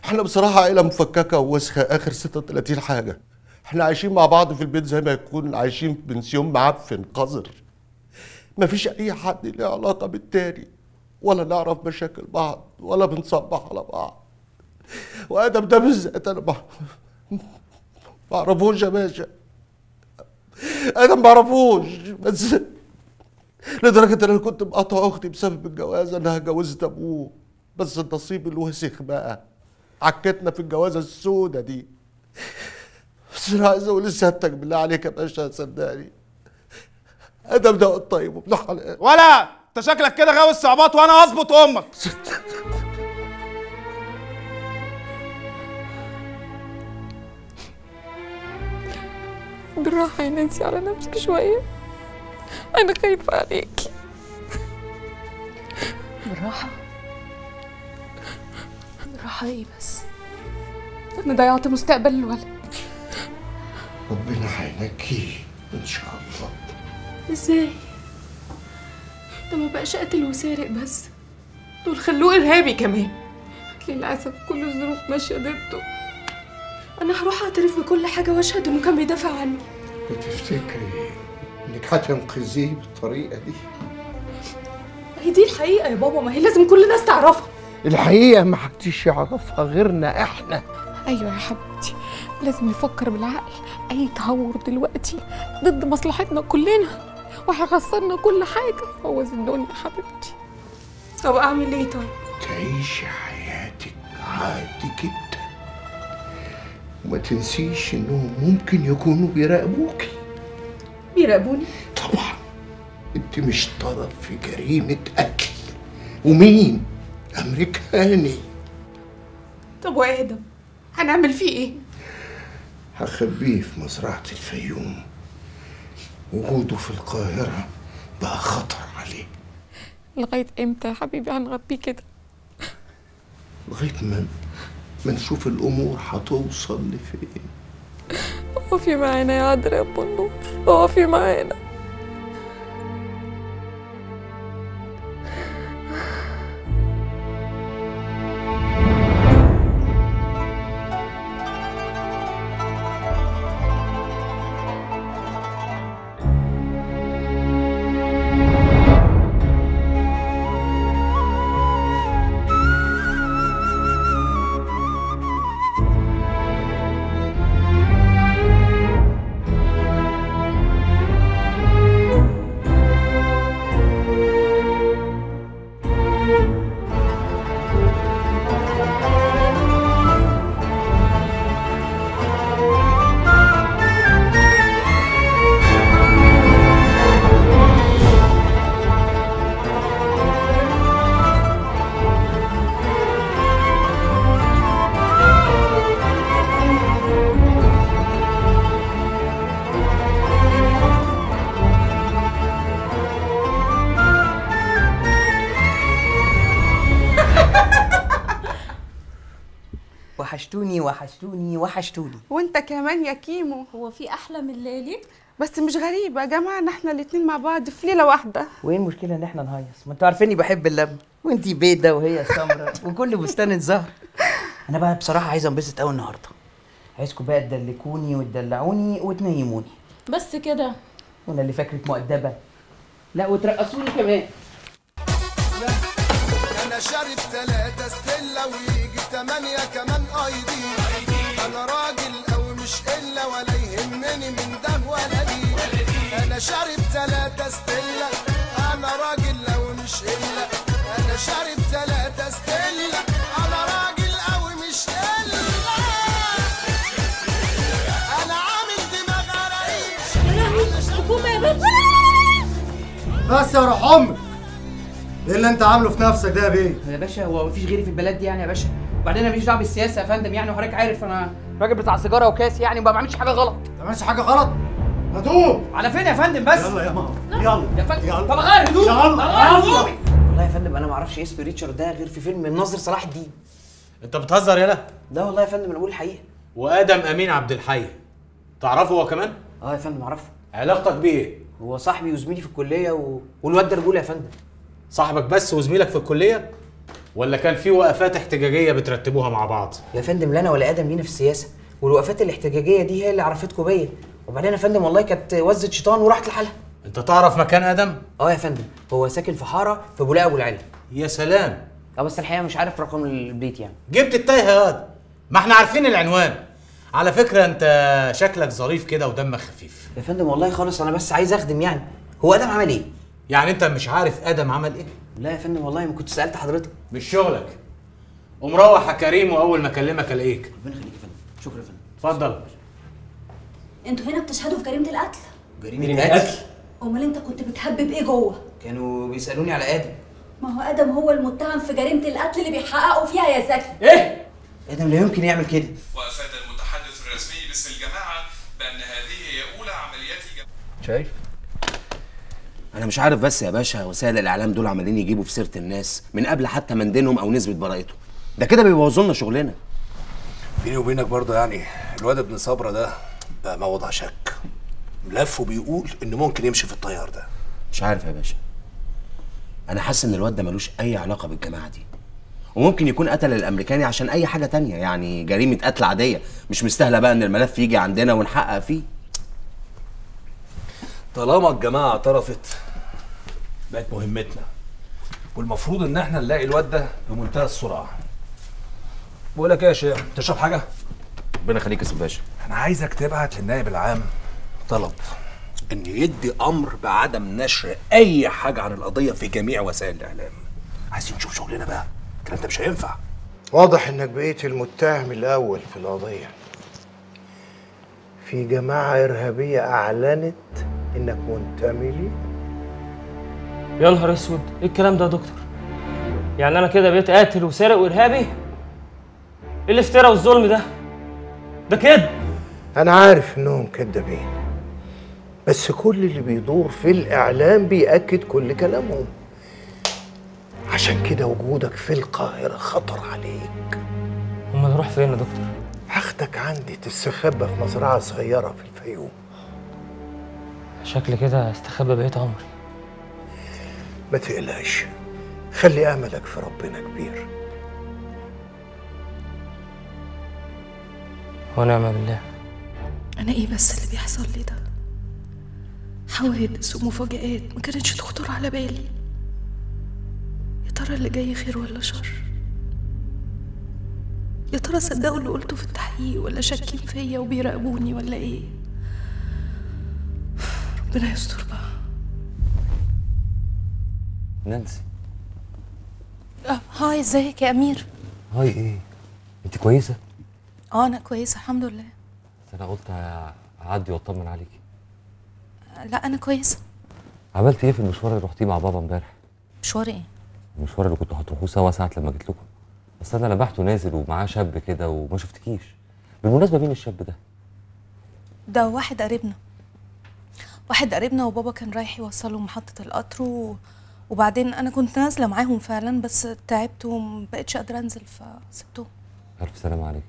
احنا بصراحة عيلة مفككة ووسخة آخر 36 حاجة احنا عايشين مع بعض في البيت زي ما يكون عايشين في بنسيون معفن قذر مفيش أي حد له علاقة بالتاني ولا نعرف مشاكل بعض ولا بنصبح على بعض وآدم ده بالذات أنا ما ما أعرفوش يا باشا أنا ما أعرفوش بس لدرجة إن أنا كنت مقاطع أختي بسبب الجواز إنها جوزت أبوه بس النصيب الوسخ بقى عكتنا في الجوازة السودة دي بس أنا عايز أقول لسيادتك بالله عليك يا باشا صدقني آدم ده واد طيب وابن حلال ولا انت شكلك كده غاوي الصعوبات وانا هظبط امك بالراحة يا نانسي على نفسك شوية أنا خايفة عليكي بالراحة بالراحة ايه بس أنا ضيعت مستقبل الولد ربنا هينجيه إن شاء الله ازاي ده ما بقاش قاتل وسارق بس دول خلوه إرهابي كمان للأسف كل الظروف ماشية ضده أنا هروح أعترف بكل حاجة وأشهد إنه كان بيدافع عني بتفتكري إنك هتنقذيه بالطريقة دي هي دي الحقيقة يا بابا ما هي لازم كل الناس تعرفها الحقيقة ما حدش يعرفها غيرنا إحنا أيوة يا حبيبتي لازم نفكر بالعقل أي تهور دلوقتي ضد مصلحتنا كلنا وهيخسرنا كل حاجة بوظ الدنيا يا حبيبتي طب أعمل إيه طيب؟ تعيشي حياتك عادي جدا وما تنسيش انهم ممكن يكونوا بيراقبوكي بيراقبوني طبعا انت مش طرف في جريمة قتل ومين امريكاني طب وآدم هنعمل فيه إيه؟ هخبيه في مزرعة الفيوم وجوده في القاهرة بقى خطر عليه لغاية إمتى يا حبيبي هنغطيه كده لغاية ما ما نشوف الأمور هتوصل لفين اقفي معانا يا عذرا يا ابو النور اقفي معانا وحشتوني وحشتوني وحشتوني وانت كمان يا كيمو هو في احلى من ليلي بس مش غريبة يا جماعة ان احنا الاتنين مع بعض في ليلة واحدة وايه المشكله ان احنا نهيص ما انتوا عارفيني بحب اللم وانتي بيضه وهي سمرة وكل بستان زهر انا بقى بصراحه عايز انبسط قوي النهارده عايزكم بقى تدلكوني وتدلعوني وتنيموني بس كده وانا اللي فاكرك مؤدبه لا وترقصوني كمان انا شارب ثلاثة ستيلا ويجي تمانية كمان ايدي انا راجل او مش الا ولا يهمني من ده ولا دي انا شارب ثلاثة ستيلا انا راجل او مش الا انا شارب ثلاثة ستيلا انا راجل او مش الا انا عامل دماغ عرايش حكومه يا بنت بس يا روح امك ايه اللي انت عامله في نفسك ده يا بيه؟ يا باشا هو مفيش غيري في البلد دي يعني يا باشا وبعدين انا ماليش دعوه بالسياسه يا فندم يعني وحضرتك عارف انا راجل بتاع سيجاره وكاس يعني وما بعملش حاجه غلط ما تعملش حاجه غلط هدوم على فين يا فندم بس يلا يا ماما يلا يا فندم يلا. طب غير هدوم يلا. طب غير يلا. هدومي والله يا فندم انا ما اعرفش اسم ريتشارد ده غير في فيلم الناظر صلاح الدين انت بتهزر يالا لا والله يا فندم انا بقول الحقيقه وادم امين عبد الحي تعرفه هو كمان اه يا فندم اعرفه علاقتك بيه ايه هو صاحبي وزميلي في الكليه و... والواد ده رجوله يا فندم صاحبك بس وزميلك في الكليه ولا كان في وقفات احتجاجيه بترتبوها مع بعض يا فندم لا انا ولا ادم لينا في السياسه والوقفات الاحتجاجيه دي هي اللي عرفتكم بيا وبعدين يا فندم والله كانت وزه شيطان وراحت لحالها انت تعرف مكان ادم اه يا فندم هو ساكن في حاره في بولاق ابو العلا يا سلام اه بس الحقيقه مش عارف رقم البيت يعني جبت التايه يا واد ما احنا عارفين العنوان على فكره انت شكلك ظريف كده ودمك خفيف يا فندم والله خالص انا بس عايز اخدم يعني هو ادم عمل ايه يعني انت مش عارف ادم عمل ايه لا يا فندم والله ما كنت سالت حضرتك مش شغلك ومروح يا كريم واول ما اكلمك الاقيك ربنا يخليك يا فندم شكرا يا فندم اتفضل انتوا هنا بتشهدوا في جريمه القتل جريمه قتل امال انت كنت بتهبب ايه جوه كانوا بيسالوني على ادم ما هو ادم هو المتهم في جريمه القتل اللي بيحققوا فيها يا زكي ايه ادم لا يمكن يعمل كده وافاد المتحدث الرسمي باسم الجماعه بان هذه هي اولى عمليات الجماعه شايف انا مش عارف بس يا باشا وسائل الاعلام دول عمالين يجيبوا في سيره الناس من قبل حتى ما ندينهم او نثبت براءتهم ده كده بيبوظوا لنا شغلنا بيني وبينك برضه يعني الواد ابن صبرا ده بقى موضع شك ملف وبيقول انه ممكن يمشي في الطيار ده مش عارف يا باشا انا حاسس ان الواد ده ملوش اي علاقه بالجماعه دي وممكن يكون قتل الامريكاني عشان اي حاجه تانية يعني جريمه قتل عاديه مش مستاهله بقى ان الملف يجي عندنا ونحقق فيه طالما الجماعه اعترفت بقت مهمتنا والمفروض ان احنا نلاقي الواد ده بمنتهى السرعه بقول لك ايه يا شيخ تشرب حاجه ربنا يخليك يا سيد باشا انا عايزك تبعت للنائب العام طلب ان يدي امر بعدم نشر اي حاجه عن القضيه في جميع وسائل الاعلام عايزين نشوف شغلنا بقى الكلام ده مش هينفع واضح انك بقيت المتهم الاول في القضيه في جماعه ارهابيه اعلنت انك منتمي لي يا نهار اسود ايه الكلام ده يا دكتور يعني انا كده بقيت قاتل وسارق وارهابي ايه الافتراء والظلم ده ده كده انا عارف انهم كدابين بس كل اللي بيدور في الاعلام بيأكد كل كلامهم عشان كده وجودك في القاهره خطر عليك امال نروح فين يا دكتور هاخدك عندي تستخبى في مزرعه صغيره في الفيوم شكل كده استخبى بقيت عمري ما تقلقش خلي املك في ربنا كبير ونعم بالله انا ايه بس اللي بيحصل لي ده حوادث ومفاجآت ما كانتش تخطر على بالي يا ترى اللي جاي خير ولا شر يا ترى صدقوا اللي قلته في التحقيق ولا شاكين فيا وبيراقبوني ولا ايه ربنا يستر بقى نانسي آه، هاي ازيك يا امير هاي ايه انت كويسه اه انا كويسه الحمد لله بس انا قلت اعدي واطمن عليكي آه، لا انا كويسه عملت ايه في المشوار اللي رحتيه مع بابا امبارح مشوار ايه المشوار اللي كنتوا هتروحوه سوا ساعه لما جيت لكم بس انا لمحته نازل ومعاه شاب كده وما شفتكيش بالمناسبه مين الشاب ده ده واحد قريبنا واحد قريبنا وبابا كان رايح يوصله محطة القطر و... وبعدين أنا كنت نازلة معاهم فعلا بس تعبت ومبقتش قادرة أنزل فسبتهم الف سلامه عليك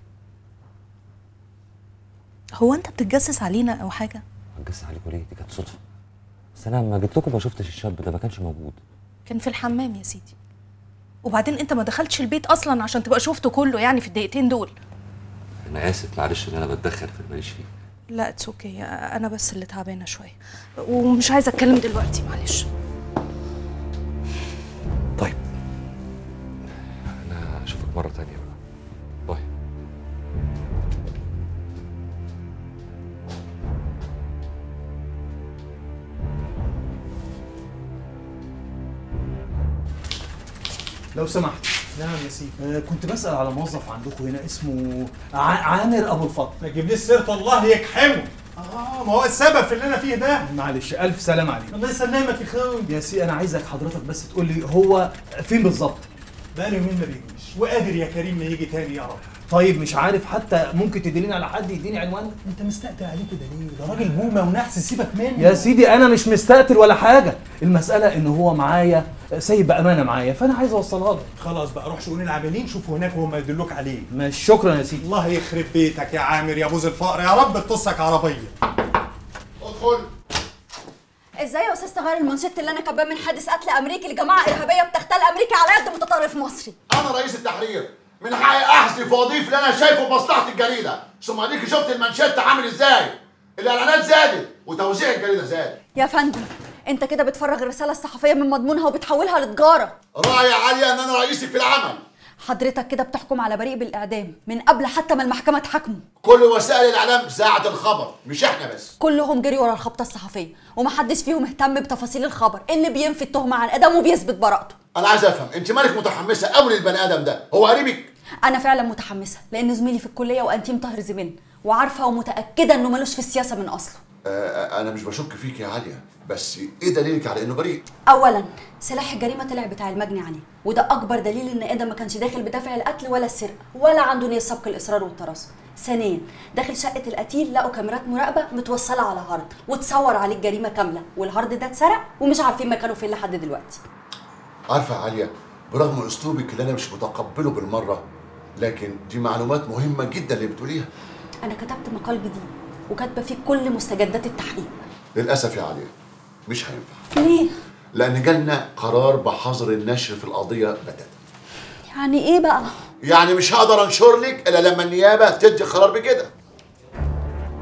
هو أنت بتتجسس علينا أو حاجة؟ هتجس عليكوا ليه دي كانت صدفه بس انا لما جيت لكم ما شفتش الشاب ده ما كانش موجود كان في الحمام يا سيدي وبعدين أنت ما دخلتش البيت أصلا عشان تبقى شفته كله يعني في الدقيقتين دول انا اسف معلش ان انا بتدخل في الماليش فيه لا اتس اوكي أنا بس اللي تعبانة شوية ومش عايزة أتكلم دلوقتي معلش انا اشوفك مره تانية بقى باي لو سمحت نعم يا سيدي آه كنت بسأل على موظف عندكم هنا اسمه ع- عامر ابو الفضل ما تجيبليش سيرة الله يكحمه اه ما هو السبب في اللي انا فيه ده معلش الف سلام عليك الله يسلمك يا اخوي يا سيدي انا عايزك حضرتك بس تقول لي هو فين بالظبط بقاله يومين ما بيجيش وقادر يا كريم ما يجي تاني يا رب طيب مش عارف حتى ممكن تدليني على حد يديني عنوان انت مستقتل عليه كده ليه ده راجل بومه ونحس سيبك منه يا سيدي انا مش مستقتل ولا حاجه المساله ان هو معايا سايب بامانه معايا فانا عايز اوصلها له خلاص بقى روح شؤون العاملين شوفوا هناك وهم يدلوك عليه ماشي شكرا يا سيدي الله يخرب بيتك يا عامر يا بوز الفقر يا رب تطسك عربيه ادخل ازاي يا استاذ تغير المانشيت اللي انا كاتباه من حادث قتل امريكي لجماعه ارهابيه بتغتال امريكا على يد متطرف مصري انا رئيس التحرير من حقي احذف واضيف اللي انا شايفه مصلحه الجريده ثم اديك شفت المانشيت عامل ازاي الاعلانات زادت وتوزيع الجريده زاد يا فندم انت كده بتفرغ الرساله الصحفيه من مضمونها وبتحولها لتجاره راعي عاليه ان انا رئيسك في العمل حضرتك كده بتحكم على بريء بالاعدام من قبل حتى ما المحكمه تحاكمه كل وسائل الاعلام ذاعت الخبر مش احنا بس كلهم جري ورا الخبطه الصحفيه ومحدش فيهم اهتم بتفاصيل الخبر اللي بينفي التهمه عن ادم وبيثبت براءته انا عايز افهم انت مالك متحمسه قوي للبني ادم ده هو قريبك انا فعلا متحمسه لان زميلي في الكليه وانتيم طاهر زميلنا وعارفه ومتاكده انه ملوش في السياسه من اصله آه انا مش بشك فيك يا عاليه بس ايه دليلك على انه بريء اولا سلاح الجريمه طلع بتاع المجني عليه وده اكبر دليل ان ادم ما كانش داخل بدافع القتل ولا السرقه ولا عنده نيه سبق الاصرار والترصد ثانيا داخل شقه القتيل لقوا كاميرات مراقبه متوصله على هارد وتصور عليه الجريمه كامله والهارد ده اتسرق ومش عارفين مكانه فين لحد دلوقتي عارفه يا عاليه برغم اسلوبك اللي انا مش متقبله بالمره لكن دي معلومات مهمه جدا اللي بتقوليها انا كتبت مقال جديد وكاتبه فيه كل مستجدات التحقيق للاسف يا عاليه مش هينفع ليه لان جالنا قرار بحظر النشر في القضيه بتاتا يعني ايه بقى يعني مش هقدر انشر لك الا لما النيابه تدي قرار بكده